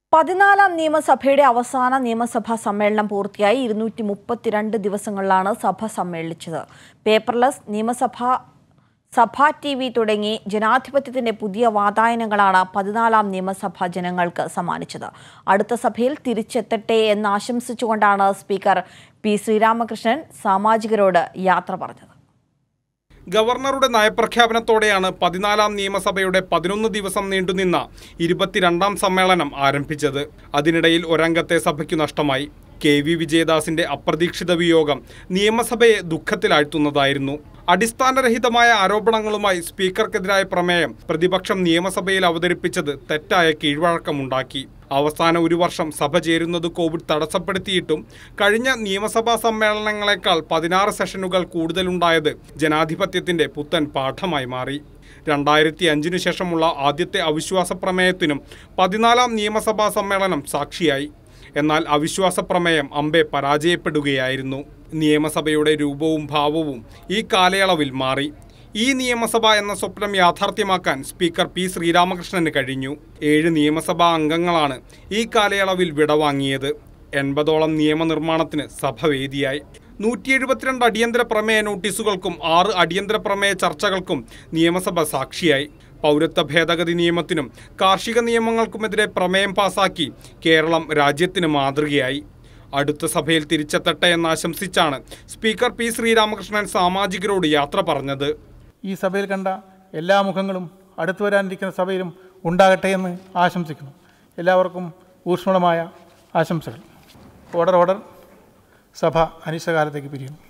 പതിനാലാം നിയമസഭയുടെ അവസാന നിയമസഭാ സമ്മേളനം പൂർത്തിയായി ഇരുന്നൂറ്റി മുപ്പത്തിരണ്ട് ദിവസങ്ങളിലാണ് സഭ സമ്മേളിച്ചത് പേപ്പർലെസ് നിയമസഭ സഭ ടി വി തുടങ്ങി ജനാധിപത്യത്തിന്റെ പുതിയ വാതായനങ്ങളാണ് പതിനാലാം നിയമസഭ ജനങ്ങൾക്ക് സമ്മാനിച്ചത് അടുത്ത സഭയിൽ തിരിച്ചെത്തട്ടെ എന്ന് ആശംസിച്ചുകൊണ്ടാണ് സ്പീക്കർ പി ശ്രീരാമകൃഷ്ണൻ സാമാജികരോട് യാത്ര പറഞ്ഞത് ഗവർണറുടെ നയപ്രഖ്യാപനത്തോടെയാണ് പതിനാലാം നിയമസഭയുടെ പതിനൊന്ന് ദിവസം നീണ്ടുനിന്ന ഇരുപത്തിരണ്ടാം സമ്മേളനം ആരംഭിച്ചത് അതിനിടയിൽ ഒരംഗത്തെ സഭയ്ക്കു നഷ്ടമായി കെ വി വിജയദാസിന്റെ അപ്രതീക്ഷിത വിയോഗം നിയമസഭയെ ദുഃഖത്തിലാഴ്ത്തുന്നതായിരുന്നു അടിസ്ഥാനരഹിതമായ ആരോപണങ്ങളുമായി സ്പീക്കർക്കെതിരായ പ്രമേയം പ്രതിപക്ഷം നിയമസഭയിൽ അവതരിപ്പിച്ചത് തെറ്റായ കീഴ്വഴക്കമുണ്ടാക്കി അവസാന ഒരു വർഷം സഭ ചേരുന്നത് കോവിഡ് തടസ്സപ്പെടുത്തിയിട്ടും കഴിഞ്ഞ നിയമസഭാ സമ്മേളനങ്ങളെക്കാൾ പതിനാറ് സെഷനുകൾ കൂടുതലുണ്ടായത് ജനാധിപത്യത്തിന്റെ പുത്തൻ പാഠമായി മാറി രണ്ടായിരത്തി അഞ്ചിനു ശേഷമുള്ള ആദ്യത്തെ അവിശ്വാസ പ്രമേയത്തിനും പതിനാലാം നിയമസഭാ സമ്മേളനം സാക്ഷിയായി എന്നാൽ അവിശ്വാസ പ്രമേയം അമ്പെ പരാജയപ്പെടുകയായിരുന്നു നിയമസഭയുടെ രൂപവും ഭാവവും ഈ കാലയളവിൽ മാറി ഈ നിയമസഭ എന്ന സ്വപ്നം യാഥാർത്ഥ്യമാക്കാൻ സ്പീക്കർ പി ശ്രീരാമകൃഷ്ണന് കഴിഞ്ഞു ഏഴ് നിയമസഭാ അംഗങ്ങളാണ് ഈ കാലയളവിൽ വിടവാങ്ങിയത് എൺപതോളം നിയമനിർമ്മാണത്തിന് സഭ വേദിയായി നൂറ്റി എഴുപത്തിരണ്ട് അടിയന്തര പ്രമേയ നോട്ടീസുകൾക്കും ആറ് അടിയന്തര പ്രമേയ ചർച്ചകൾക്കും നിയമസഭ സാക്ഷിയായി പൗരത്വ ഭേദഗതി നിയമത്തിനും കാർഷിക നിയമങ്ങൾക്കുമെതിരെ പ്രമേയം പാസാക്കി കേരളം രാജ്യത്തിന് മാതൃകയായി അടുത്ത സഭയിൽ തിരിച്ചെത്തട്ടെ എന്നാശംസിച്ചാണ് സ്പീക്കർ പി ശ്രീരാമകൃഷ്ണൻ സാമാജികരോട് യാത്ര പറഞ്ഞത് ഈ സഭയിൽ കണ്ട എല്ലാ മുഖങ്ങളും അടുത്തു വരാനിരിക്കുന്ന സഭയിലും ഉണ്ടാകട്ടെ എന്ന് ആശംസിക്കുന്നു എല്ലാവർക്കും ഊഷ്മളമായ ആശംസകൾ ഓർഡർ ഓർഡർ സഭ അനിശ്ചിതകാലത്തേക്ക് പിരിയുന്നു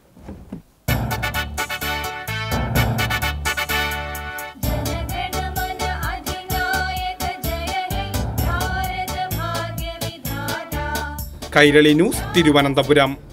जनगणमन अधिनायक जय हे भारत भाग्य विधाता കൈരളി ന്യൂസ് തിരുവനന്തപുരം